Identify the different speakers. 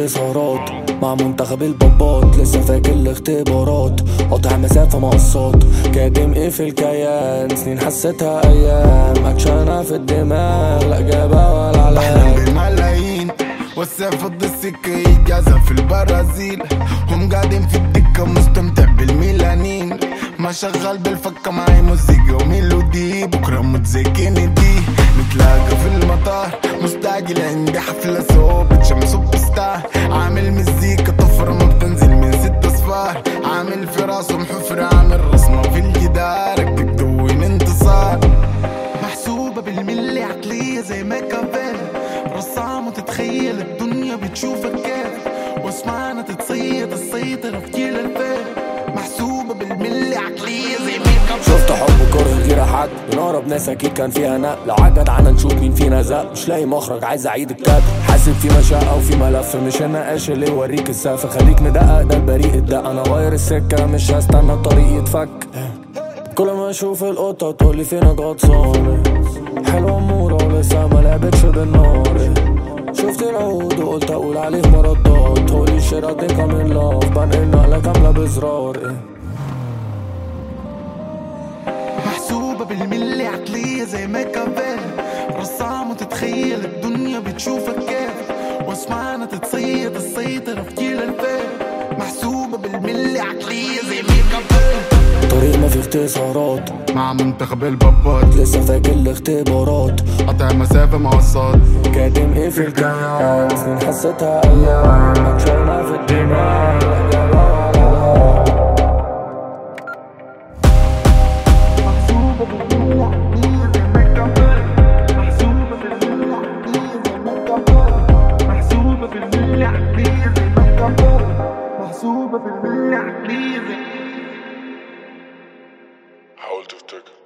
Speaker 1: اختصارات مع منتخب البابات لسه فاكر الاختبارات قاطع مسافة مقصات كاتم ايه في الكيان سنين حسيتها ايام اكشنها في الدماغ لا جابها ولا علاج
Speaker 2: بحلم بملايين والسيف ضد السكة إجازة في البرازيل هم قاعدين في الدكة مستمتع بالميلانين ما شغال بالفكة معي موسيقى وميلودي بكرة موت زي كينيدي نتلاقى في المطار مستعجل عندي حفلة صوبة شمس وبستار عامل مزيكا طفرة ما بتنزل من ست اصفار عامل في راسهم حفرة عامل رسمة في الجدار اكتب دوين انتصار محسوبة بالملي عقلية زي ماكافيلي رسام وتتخيل الدنيا بتشوفك كيف واسمعنا تتصيد السيطرة في جيل الفيل محسوبة بالملي عقلية زي ماكافيلي
Speaker 1: شفت حب كره غير حد من اقرب ناس اكيد كان فيها نقل لو عجد عنا نشوف مين فينا زق مش لاقي مخرج عايز اعيد الكتب حاسب في مشقه وفي ملف مش النقاش اللي يوريك السقف خليك مدقق ده البريء الدق انا غير السكه مش هستنى الطريق يتفك كل ما اشوف القطه تقولي فينك غطسان حلوه اموره ولسه ما لعبتش بالنار شفت العود وقلت اقول عليه مردات تقولي الشراء دي كامل لاف بنقل نقله كامله بزرار إيه.
Speaker 2: محسوبة بالملي عقلية زي ماكافيلي رسام وتتخيل الدنيا بتشوفك كيف واسمعنا تتصيد السيطرة في جيل الفيل محسوبة بالملي عقلية زي ماكافيلي
Speaker 1: طريق ما في اختصارات
Speaker 2: مع منتخب البابات
Speaker 1: لسه فاكر الاختبارات
Speaker 2: قطع مسافة مقصات
Speaker 1: كاتم ايه في الكيان سنين حسيتها ايام اكشنها في الدماغ لا جابها ولا علاج.
Speaker 2: محسوبة بالملي عقلية زي ماكافيلي محسوبة بالملي عقلية زي
Speaker 3: حاول تفتكر